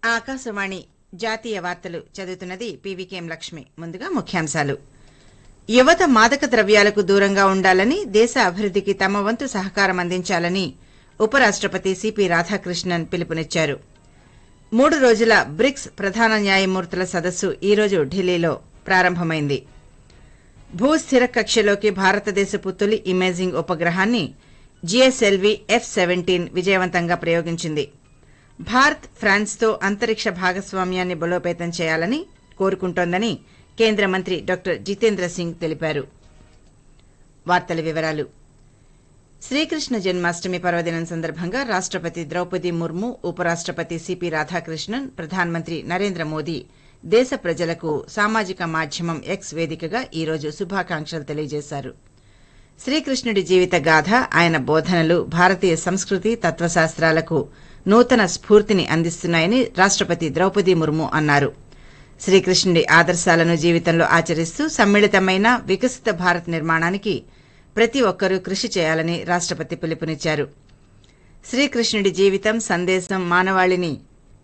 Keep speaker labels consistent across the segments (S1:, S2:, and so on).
S1: ఆకాశవాణి జాతీయ వార్తలు చదువుతున్నది పీవీకేఎం లక్ష్మి ముందుగా ముఖ్యాంశాలు యువత మాదక ద్రవ్యాలకు దూరంగా ఉండాలని దేశ అభివృద్దికి తమ వంతు సహకారం అందించాలని ఉపరాష్టపతి సిపి రాధాకృష్ణన్ పిలుపునిచ్చారు మూడు రోజుల బ్రిక్స్ ప్రధాన న్యాయమూర్తుల సదస్సు ఈ రోజు ఢిల్లీలో ప్రారంభమైంది భూస్థిర కక్షలోకి భారతదేశపు తొలి ఇమేజింగ్ ఉపగ్రహాన్ని జిఎస్ఎల్వి ఎఫ్ సెవెంటీన్ విజయవంతంగా ప్రయోగించింది భారత్ ఫ్రాన్స్తో అంతరిక్ష భాగస్వామ్యాన్ని బలోపేతం చేయాలని కోరుకుంటోందని కేంద్ర మంత్రి డాక్టర్ జితేంద్ర సింగ్ తెలిపారు వార్తల వివరాలు శ్రీకృష్ణ జన్మాష్టమి పర్వదినం సందర్భంగా రాష్టపతి ద్రౌపది ముర్ము ఉపరాష్టపతి సిపి రాధాకృష్ణన్ ప్రధానమంత్రి నరేంద్ర మోదీ దేశ ప్రజలకు సామాజిక మాధ్యమం ఎక్స్ వేదికగా ఈ రోజు శుభాకాంక్షలు తెలియజేశారు శ్రీకృష్ణుడి జీవిత గాథ ఆయన బోధనలు భారతీయ సంస్కృతి తత్వశాస్త్రాలకు నూతన స్ఫూర్తిని అందిస్తున్నాయని రాష్టపతి ద్రౌపది ముర్ము అన్నారు శ్రీకృష్ణుడి ఆదర్శాలను జీవితంలో ఆచరిస్తూ సమ్మిళితమైన వికసిత భారత్ నిర్మాణానికి ప్రతి ఒక్కరూ కృషి చేయాలని రాష్టపతి పిలుపునిచ్చారు శ్రీకృష్ణుడి జీవితం సందేశం మానవాళిని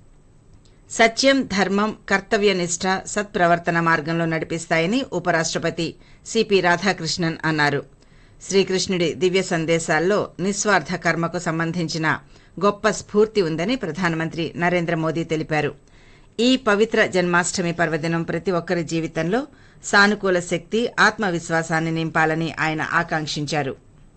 S1: సత్యం ధర్మం కర్తవ్యనిష్ట సత్ప్రవర్తన మార్గంలో నడిపిస్తాయని ఉపరాష్టపతి సిపి రాధాకృష్ణన్ అన్నారు శ్రీకృష్ణుడి దివ్య సందేశాల్లో నిస్వార్థ కర్మకు సంబంధించిన గొప్ప స్ఫూర్తి ఉందని ప్రధానమంత్రి నరేంద్ర మోదీ తెలిపారు ఈ పవిత్ర జన్మాష్టమి పర్వదినం ప్రతి ఒక్కరి జీవితంలో సానుకూల శక్తి ఆత్మవిశ్వాసాన్ని నింపాలని ఆయన ఆకాంక్షించారు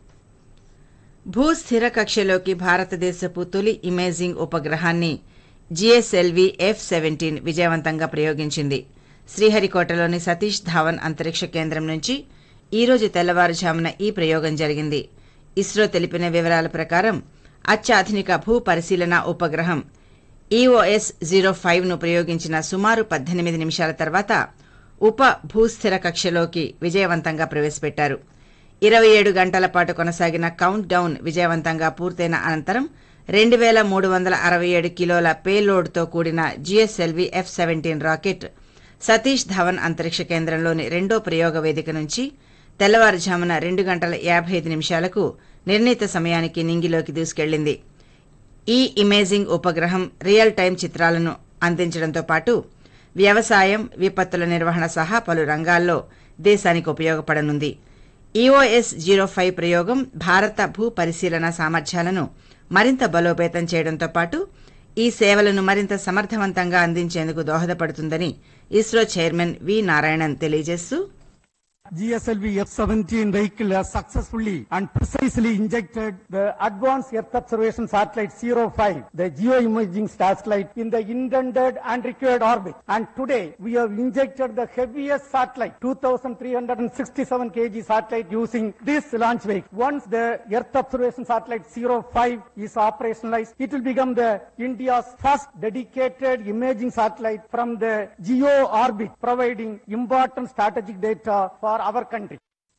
S1: భూస్థిర కక్షలోకి భారతదేశపు తొలి ఇమేజింగ్ ఉపగ్రహాన్ని జిఎస్ఎల్వి ఎఫ్ సెవెంటీన్ విజయవంతంగా ప్రయోగించింది శ్రీహరికోటలోని సతీష్ ధావన్ అంతరిక్ష కేంద్రం నుంచి ఈ రోజు తెల్లవారుజామున ఈ ప్రయోగం జరిగింది ఇస్రో తెలిపిన వివరాల ప్రకారం అత్యాధునిక భూ పరిశీలన ఉపగ్రహం ఈఓఎస్ జీరో ఫైవ్ ను ప్రయోగించిన సుమారు పద్దెనిమిది నిమిషాల తర్వాత ఉప భూస్థిర కక్షలోకి విజయవంతంగా ప్రవేశపెట్టారు ఇరవై ఏడు గంటల పాటు కొనసాగిన కౌంట్ డౌన్ విజయవంతంగా పూర్తయిన అనంతరం రెండు వేల మూడు వందల అరవై ఏడు కిలోల పేలోడ్తో కూడిన GSLV F seventeen rocket Satish Dhawan అంతరిక్ష కేంద్రంలోని రెండో ప్రయోగ వేదిక నుంచి తెల్లవారుజామున రెండు గంటల యాభై ఐదు నిమిషాలకు నిర్ణీత సమయానికి నింగిలోకి దూసుకెళ్లింది ఈ ఇమేజింగ్ ఉపగ్రహం రియల్ టైం చిత్రాలను అందించడంతో పాటు వ్యవసాయం విపత్తుల నిర్వహణ సహా పలు రంగాల్లో దేశానికి ఉపయోగపడనుంది ఈఓఎస్ జీరో ఫైవ్ ప్రయోగం భారత భూ పరిశీలన సామర్థ్యాలను మరింత బలోపేతం చేయడంతో పాటు ఈ సేవలను మరింత సమర్థవంతంగా అందించేందుకు దోహదపడుతుందని ఇస్రో చైర్మన్ వి నారాయణన్ తెలియజేస్తూ
S2: GSLV F-17 vehicle has successfully and precisely injected the Advanced Earth Observation Satellite 05, the geoimaging satellite, in the intended and required orbit. And today, we have injected the heaviest satellite, 2,367 kg satellite using this launch vehicle. Once the Earth Observation Satellite 05 is operationalized, it will become the India's first dedicated imaging satellite from the geo orbit, providing important strategic data for our country.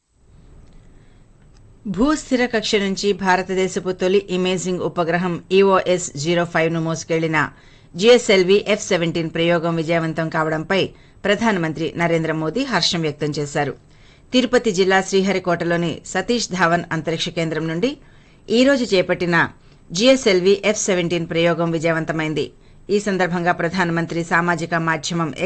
S1: భూస్థిర కక్ష నుంచి భారతదేశపు తొలి imaging ఉపగ్రహం EOS zero five ను మోసుకెళ్లిన GSLV F seventeen ప్రయోగం విజయవంతం కావడంపై ప్రధానమంత్రి నరేంద్ర మోదీ హర్షం వ్యక్తం చేశారు తిరుపతి జిల్లా శ్రీహరికోటలోని సతీష్ ధావన్ అంతరిక్ష కేంద్రం నుండి ఈ రోజు చేపట్టిన జిఎస్ఎల్వి ఎఫ్ సెవెంటీన్ ప్రయోగం విజయవంతమైంది ఈ సందర్భంగా ప్రధానమంత్రి సామాజిక మాధ్యమం